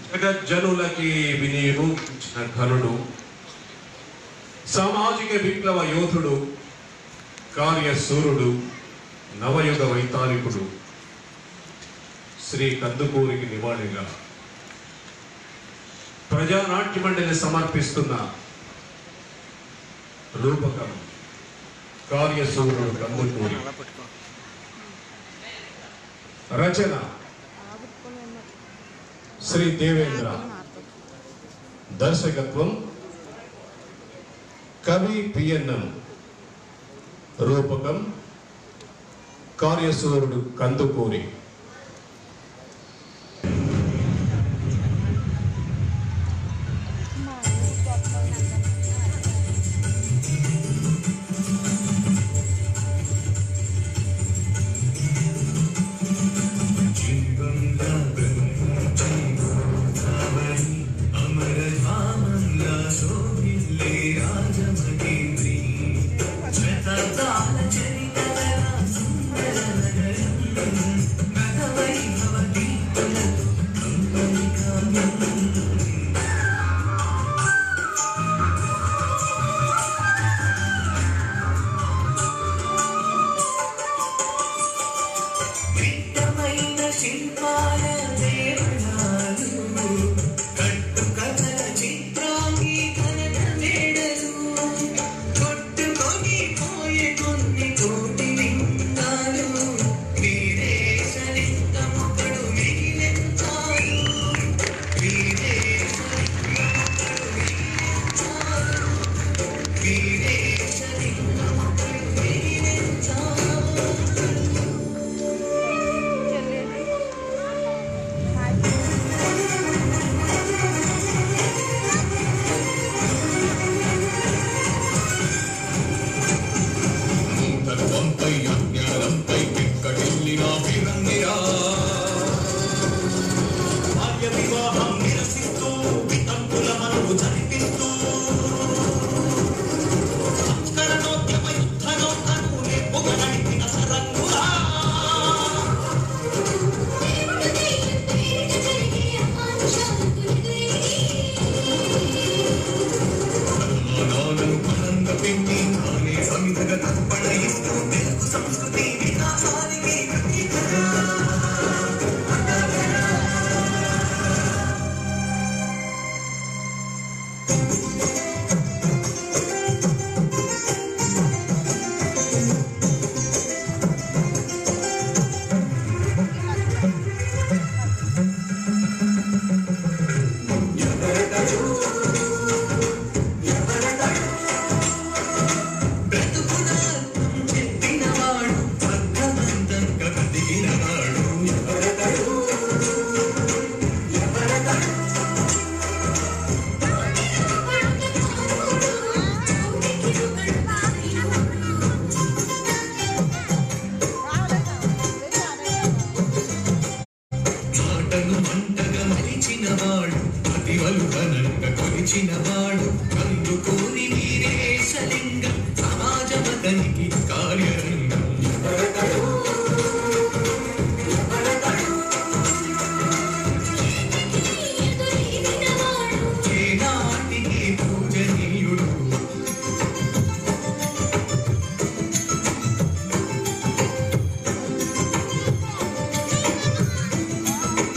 జగజ్జనులకి వినియోగించిన ఘనుడు సామాజిక విప్లవ యోధుడు కార్యసూరుడు నవయుగ వైతాళికుడు శ్రీ కందుకూరికి నివాళిగా ప్రజానాట్య మండలి సమర్పిస్తున్న రూపకం కార్యసూరుడు కందుకూరి రచన శ్రీ దేవేంద్ర దర్శకత్వం కవి పిఎన్ఎం రూపకం కార్యసూరుడు కందుకూరి విత్తమైన శిల్పాల దేవనాలు కట్టు కథల చిత్రాంగి కనక మేడలు కొట్టుకొని పోయే కొన్ని కోటి లింగాలు వీరేశలింగముడు మిగిలించారు వీరేశలింగముడు మిగిలించారు వీరేశలింగముడు మిగిలించారు తత్వంపై అజ్ఞానంపై పిక్కటిల్లిన ఫిరంగిరా బాల్య వివాహం నిరసిస్తూ వితంతుల మనవు జరిపిస్తూ సంస్కరణోద్యమ యుద్ధనౌకను నెప్పుగా నడిపిన సరంగులా నాలను బలంగా పెట్టి నానే సమిధగా తర్పణ ఇస్తూ తెలుగు సంస్కృతి వికాసానికి ప్రతీకగా బ్రతుకున చెప్పినవాడు అర్థవంతంగా బతికినవాడు ఎవరతడు ఎవరతడు మాటను మంటగా మలిచినవాడు అతివలు ఘనంగా కొలిచినవాడు కందుకూరి వీరేశలింగం సమాజమతనికి కార్యరంగం ఏనాటికి పూజనీయుడు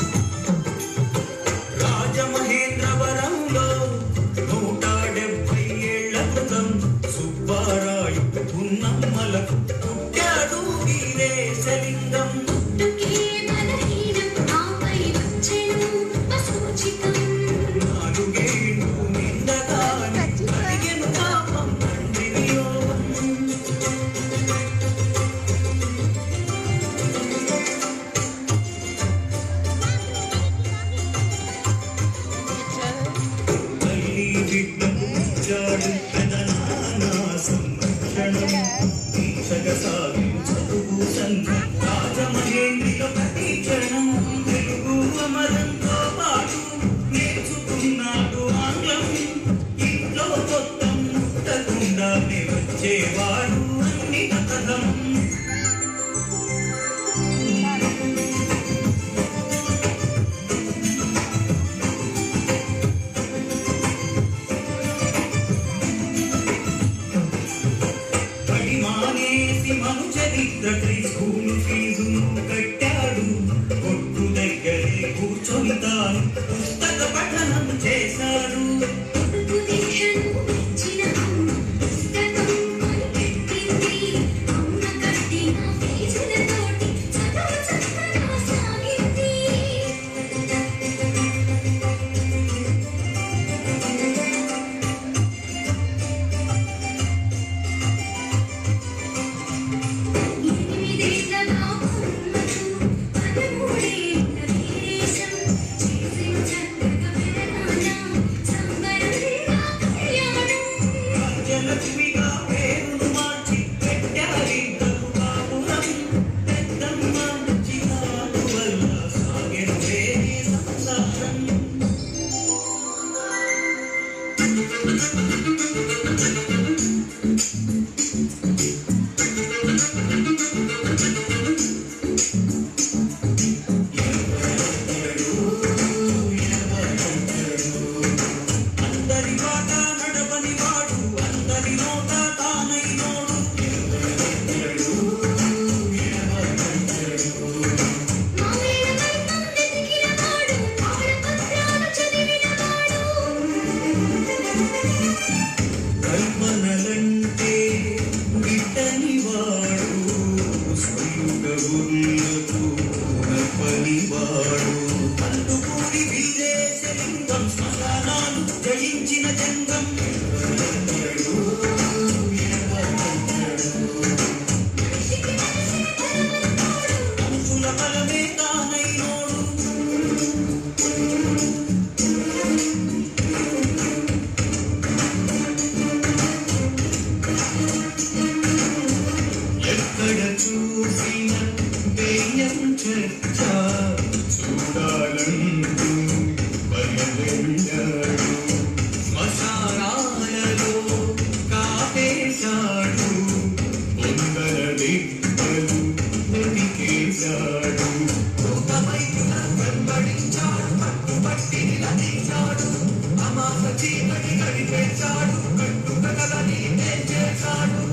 రాజమహేంద్రవరంలో నూట డెబ్బై జంగం అంశుల బలమే తానైనోడు ఎక్కడ చూసిన దెయ్యం చర్చ చూడాలంటూ బయలుదేరాడు శ్మశానాలలో కాపేశాడు వందల దిక్కలు వెతికేశాడు ఒక వైపున వెంబడించాడు పట్టుబట్టి నిలదీశాడు అమాస చీకటి గడిపేశాడు కట్టుక కలని చేశాడు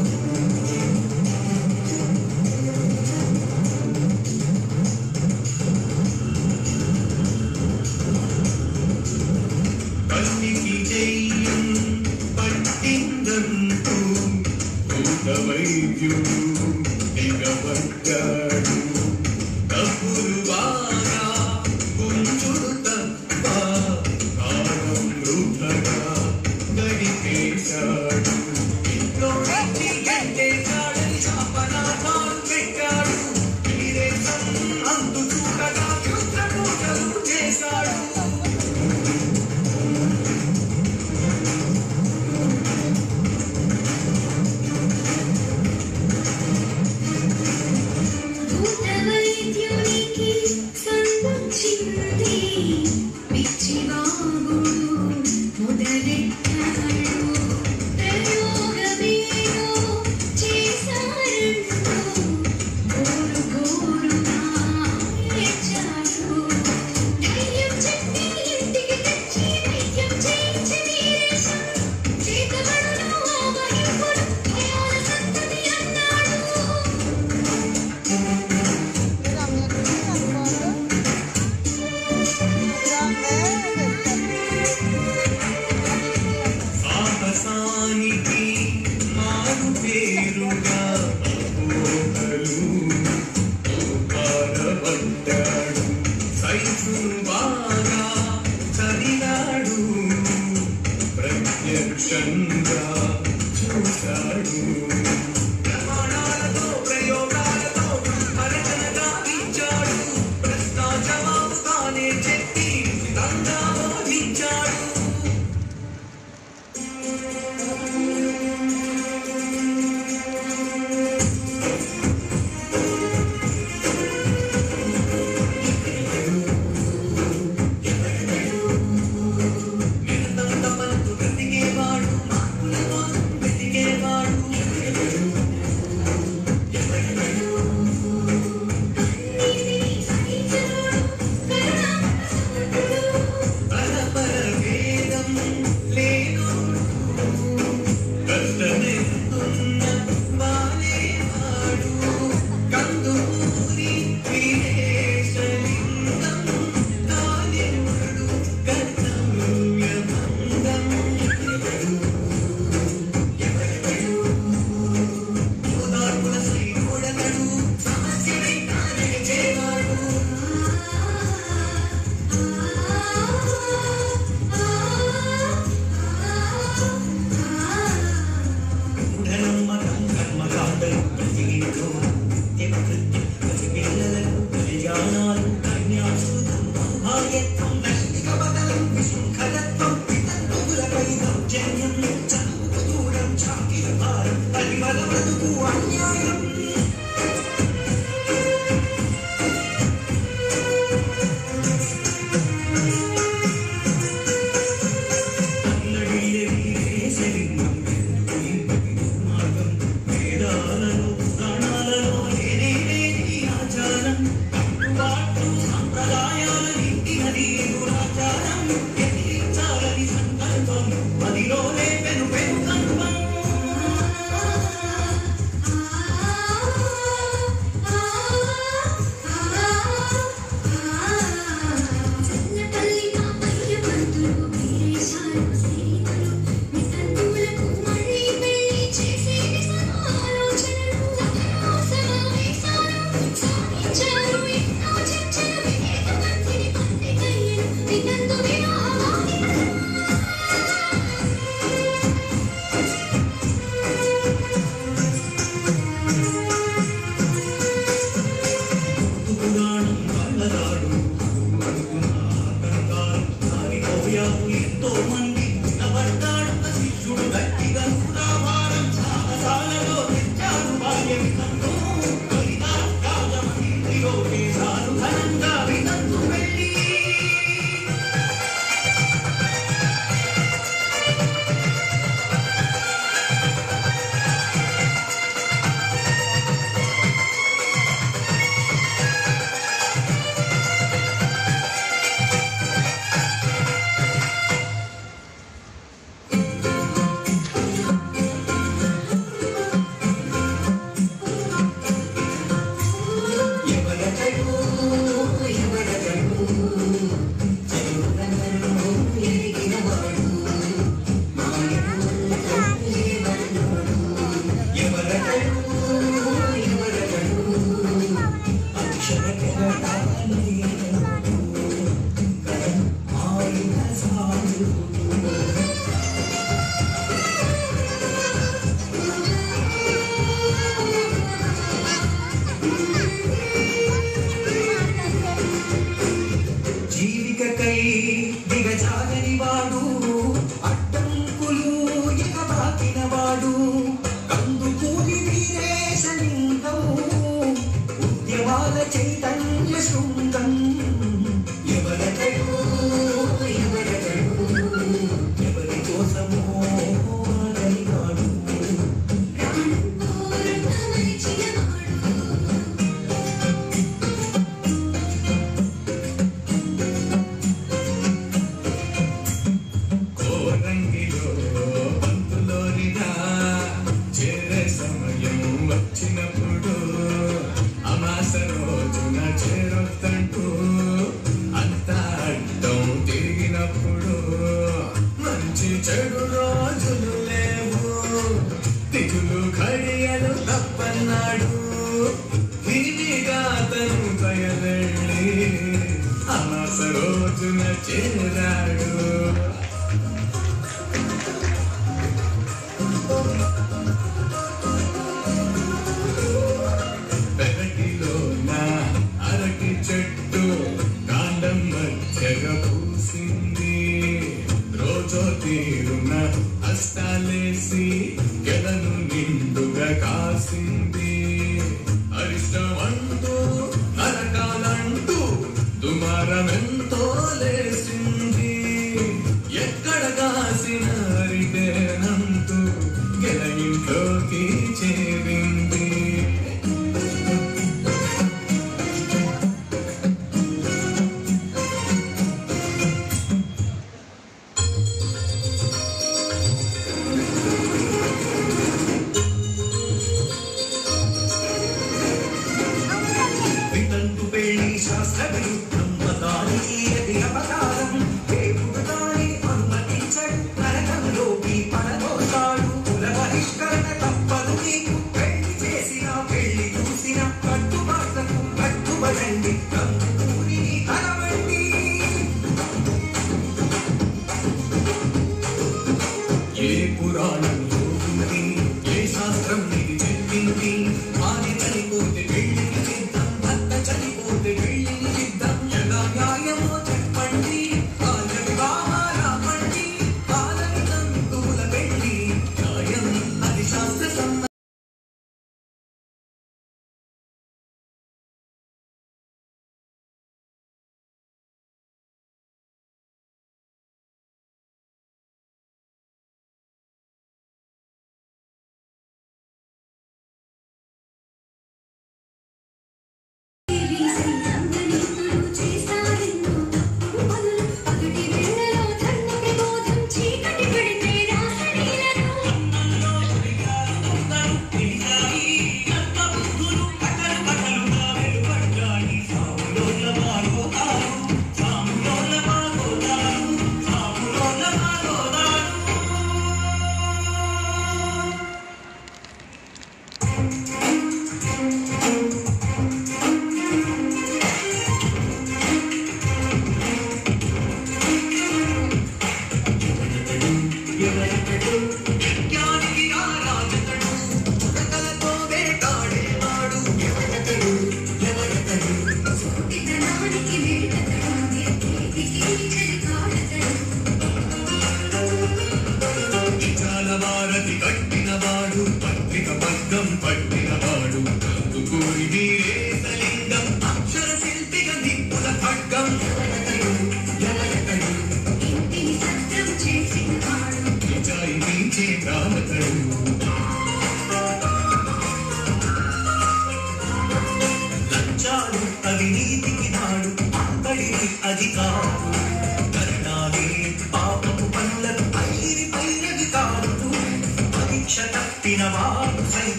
కన్నికి చెయ్యం పట్టిందంటూ భూత వైద్యుడు దిగబడ్డాడు కబురు బాగా గుంజుడు తప్ప కాలం వృధగా గడిపేశాడు ఇంట్లో నుంచి గంటేశాడని శాపనాథాలు పెట్టాడు వీరేశం అంతు చూడగా క్షుద్రపూజలు చేశాడు భూతవైద్యునికి సందర్శింది పిచ్చివాగుడు మొదలెట్టాడు ప్రయోగమేదో చేశారంటూ గోరు గోరుగా ఏడ్చాడు ధైర్యం చెప్పి ఇంటికి తెచ్చి ధైర్యం చేయించి వీరేశం చేతబడులు ఆవహింపులు జ్ఞాన సంతతి అన్నాడు సాహసానికి మారు పేరుగా అపోహలు పారబడ్డాడు సైన్సును బాగా చదివాడు ప్రత్యక్షంగా చూశాడు ప్రమాణాలతో ప్రయోగాలతో పరచనగా ఇచ్చాడు ప్రశ్న జవాబు తానే చెప్పి దంగా బోధించాడు నిరంతరం తపనకు బ్రతికేవాడు మార్పుల కోసం వెతికేవాడు పరపర వేదం లేనోడు కష్టమెత్తున్న వాడేవాడు కందుకూరి వీరేశలింగం కానివాడు కర్తవ్యభంగం ఓదార్పుల శ్రీకుడతడు సమస్యని తానే చేవాడు మూఢనమ్మకం కర్మకాండలు ప్రతి ఇంట్లో నిత్యకృత్యం ప్రతి పిల్లలకు కళ్యాణాలు కన్యాశుద్ధం భాగ్యత్వం నైతిక బదలం విశృంఖలత్వం పితృతులపై దౌర్జన్యం చదువుకు దూరం చాకిల భారం పరిమళ బ్రతుకు అన్యాయం అల్లడిల్లే వీరేశలింగం మార్గం వేదాలలో పురాణాలలో లేనే లేని ఆచారం కట్టుబాట్లు సంప్రదాయాలని ఇది దురాచారం ఎదిరించాలని సంకల్పం మదిలో లేపెను పెను కల్పం చల్లపల్లి పాపయ్య పంతులు వీరేశాలు స్నేహితులు నితంతులకు మళ్ళీ పెళ్లి చేసేది సమాలోచనలు సభలో సమావేశాలు సాగించారు ఎన్నో చర్చలు వివేక మంత్రిని పండితయ్యను వినందు వివాహమాని పోయాము ఎంతో మంది నిలబడ్డాడు ఆ శిష్యుడు గట్టిగా రావారం సాగసాలలో తెచ్చాడు బాల్య విధంతో తొలిగా రాజమండ్రిలో వేశారు ఘనంగా వినందు వెళ్ళి ఎవరతడు ఎవరతడు చదువులందరూ ఎరిగినవాడు మాయను లేవన్నోడు ఎవరతడు ఎవరతడు అక్షర కెరటాన్ని కరం ఆయుధ సాధుడు జీవికకై దిగజాగని వాడు అడ్డంకులు ఎగబాకిన వాడు కందుకూరి వీరేశలింగం ఉద్యమాల చైతన్య శృంగం ఎవరతడు ఎవరతడు ఎవరి కోసమో అడలినాడు ప్రాణం కోరక మరిచినవాడు కోరంగిలో పంతులోనిగా చేరే సమయం వచ్చినప్పుడు అమాస రోజున చేరొద్దంటూ అంతా అడ్డం తిరిగినప్పుడు మంచి చెడు రోజులు లేవు తిగులు ఘడియలు తప్పన్నాడు దీనిగా తను బయలెళ్ళి అమాస రోజున చేరాడు పెరటిలోన అరటి చెట్టు కాండం మధ్యగా పూసింది రోజో తీరున అస్తాలేసి గెలను నిండుగా కాసింది అరిష్టమంటూ నరకాలంటూ దుమారమెంతో లేసింది ఎక్కడ కాసిన అరిటేనంటూ గెల ఇంట్లోకి చేరింది వితంతు పెళ్లి శాస్త్ర విరుద్ధం మతానికి అది అపకారం దేవుడు దాని అనుమతించడు నరకంలోకి పడదోస్తాడు కుల బహిష్కరణ తప్పదు నీకు పెళ్లి చేసిన పెళ్లి చూసిన కట్టుబాట్లకు కట్టుబడండి కందుకూరిని కలవండి ఏ పురాణంలో ఉంది ఏ శాస్త్రం ఇది చెప్పింది ఆది చనిపోతే పెళ్లిని సిద్ధం భర్త చనిపోతే పెళ్లిని సిద్ధం ఎలా న్యాయమో చెప్పండి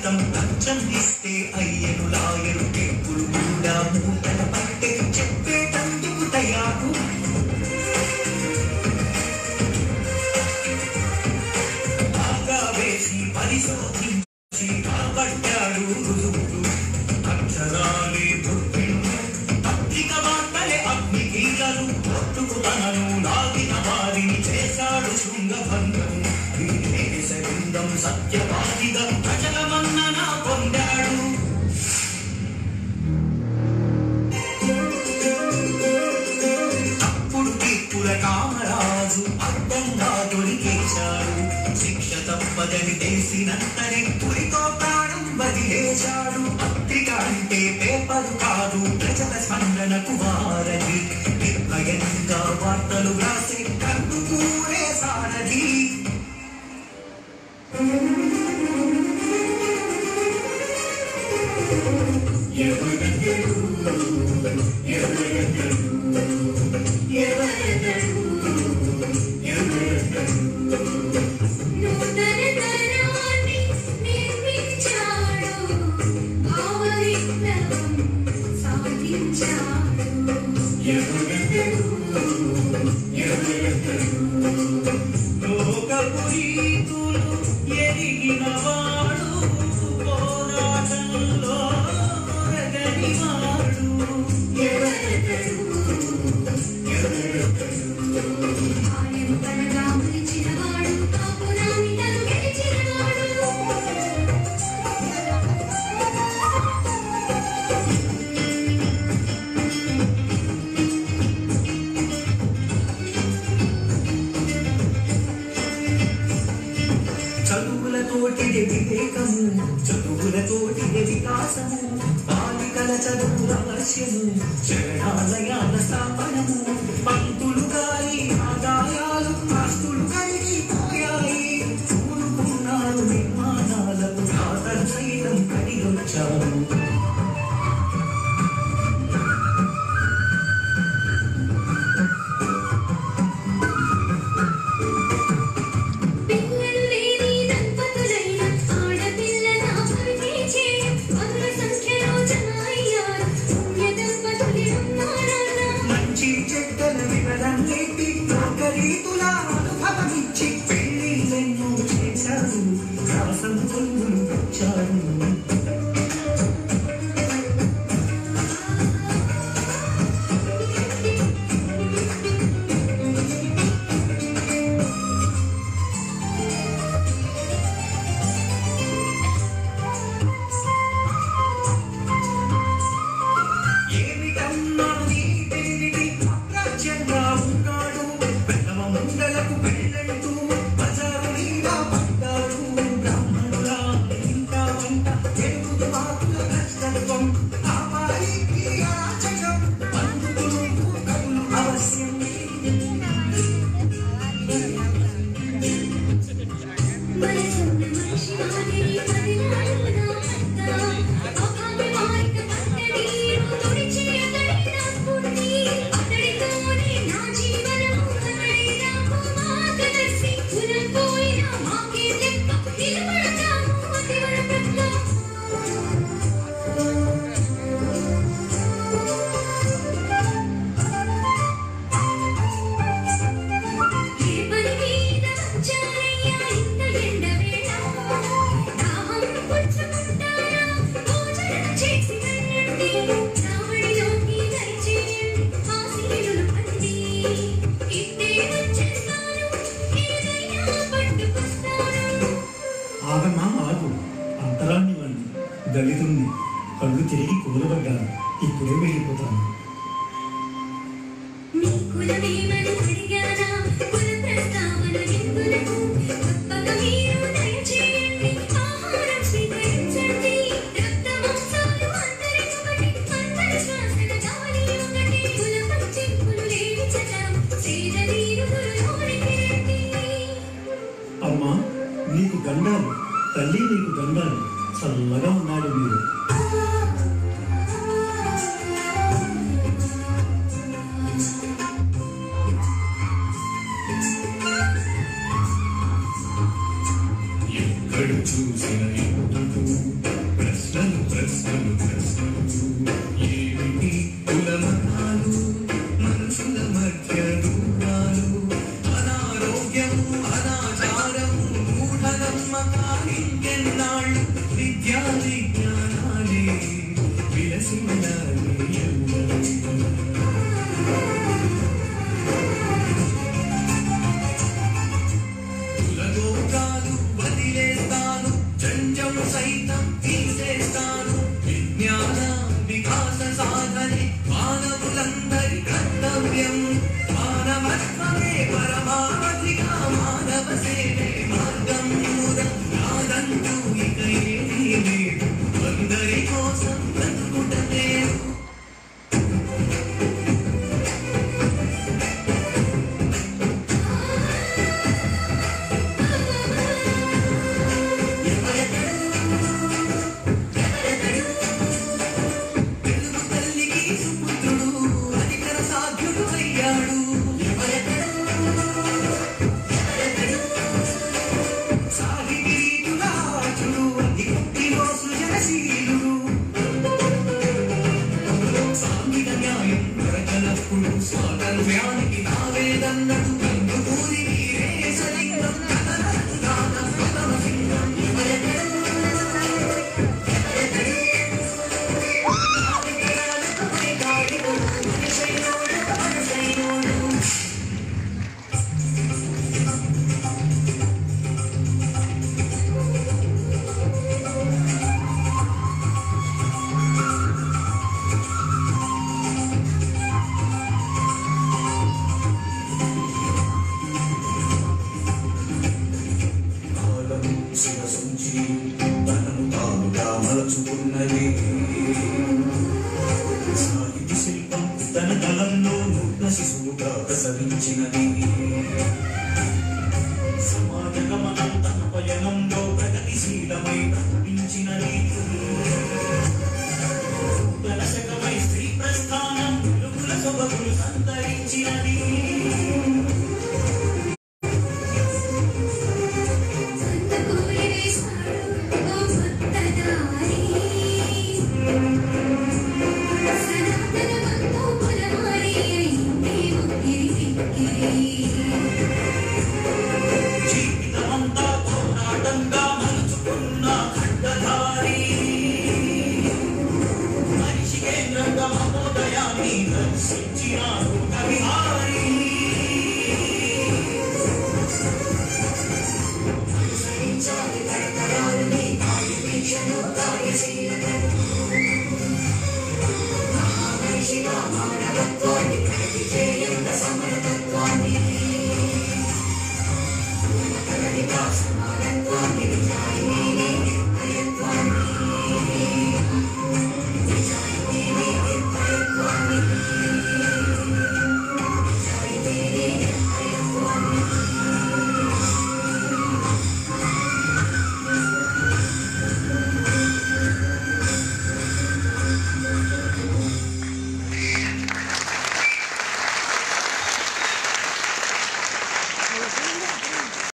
రక్తం లంచం ఇస్తే అయ్యను లాయరు టెంపులు కూడా మూతల పట్టే చెప్పేటందుకు తయారు బాగా వేసి పరిశోధించి కాబట్టాడు రుజువులు అక్షరాలే పుట్టిండు పత్రిక వార్తలే అగ్ని కీలలు కొట్టుకు తనను లాగిన వారిని చేశాడు శృంగభంగం దేశ బృందం సత్యవాదిగా ప్రజల మన్నన పొందాడు తప్పుడు తీర్పుల కామరాజు అడ్డంగా దొరికేశాడు శిక్ష తప్పదని తెలిసినంతనే పురితో ప్రాణం వదిలేశాడు పత్రిక అంటే పేపర్ కాదు ప్రజల స్పందనకు వారధి నిర్భయంగా వార్తలు రాసే కన్ను కూరే సారథి నూతన తరాన్ని నిర్మించాడు భావ విప్లవం సాధించాడు లోకపు రీతులు ఎరిగినవాడు పోరాటంలో కొరగనివాడు ఆయన తనగా మలిచినవాడు కాపురాని తను గెలిచినవాడు చదువులతోటిదే వివేకము చదువులతోటిదే వికాసము బాలికల చదువు రహస్యము శరణాలయాల స్థాపనము పంతులు గారి ఆదాయాలు ఆస్తులు కలిగి పోయాయి కూరుకున్నారు నిర్మాణాలకు ఖాతరు సైతం కడిగొచ్చారు పిల్లలు లేని దంపతులైన ఆడపిల్లల భర్తీ చేయ మధుర సంఖ్యలో జమ అయ్యారు పుణ్య దంపతులు ఉన్నారన్న మంచి చెడ్డల వివరన్నిటి లోకరీతుల అనుభవమిచ్చి పెళ్ళిళ్ళెన్నో చేశారు రాసం కొలువులు వచ్చారు ఏమిటమ్మా నీ పెళ్లిటి అప్రాచ్యంగా ఉన్నాడు పెద్దమ ముందలకు పెళ్ళంటూ బజారు మీద పడ్డాడు బ్రాహ్మణుల ఇంట వంట తెలుగు మాకుల కష్టత్వం ఆపాలికి అరాచకం బంధువులు కవులు అవశ్యం మనసున్న మనిషి మాదిరి పదిలాడునా అభావి మారిక పట్టడీరు తుడిచి అతడి నా స్ఫూర్తి అతడితోనే నా జీవనము అతడే నాకు మార్గదర్శి కులం పోయినా మాకే లెక్క నిలబడతాము అతివర పట్ల ఏ పని మీద వచ్చారయ్యా ఇంత ఎండ వేళ దాహం పుచ్చుకుంటారా భోజనం చేసి వెళ్ళండి రావడిలోకి దయచేయండి ఆశీనులు పండి ఇట్టే వచ్చేస్తాను ఏదైనా పట్టుకొస్తాను ఆగమా ఆగు అంతరాన్ని వాణ్ణి దళితుణ్ణి కళ్ళు తిరిగి కూలబడ్డాను ఇప్పుడే వెళ్ళిపోతాను నీ కులమేమని అడిగానా కుల ప్రస్తావన ఎందులకు గొప్పగా మీరు దయచేయండి ఆహారం స్వీకరించండి రక్త మాంసాలు అందరికొకటి అందరి శ్వాసల గాలి ఒకటి కుల పంచెప్పులు లేని చటం సేద తీరులోనికి రండి అమ్మా నీకు గండాలు తల్లి నీకు గండాలు చల్లగా ఉన్నారు మీరు ఎక్కడ చూసిన ఎందుకు కాలం శిరసుంచి తనను తానుగా మలచుకున్నది సాహితీ శిల్పం తన దళంలో నూతన శిశువుగా ప్రసవించినది సమాజ గమనం తన పయనంలో ప్రగతిశీలమై ప్రకటించినది నూతన శకమై స్త్రీ ప్రస్థానం వెలుగుల సొబగులు సంతరించినది సంత కోరి వేశాడు ఓ కొత్త దారి సనాతన బంధు కులమారి అయింది ఉక్కిరి బిక్కిరి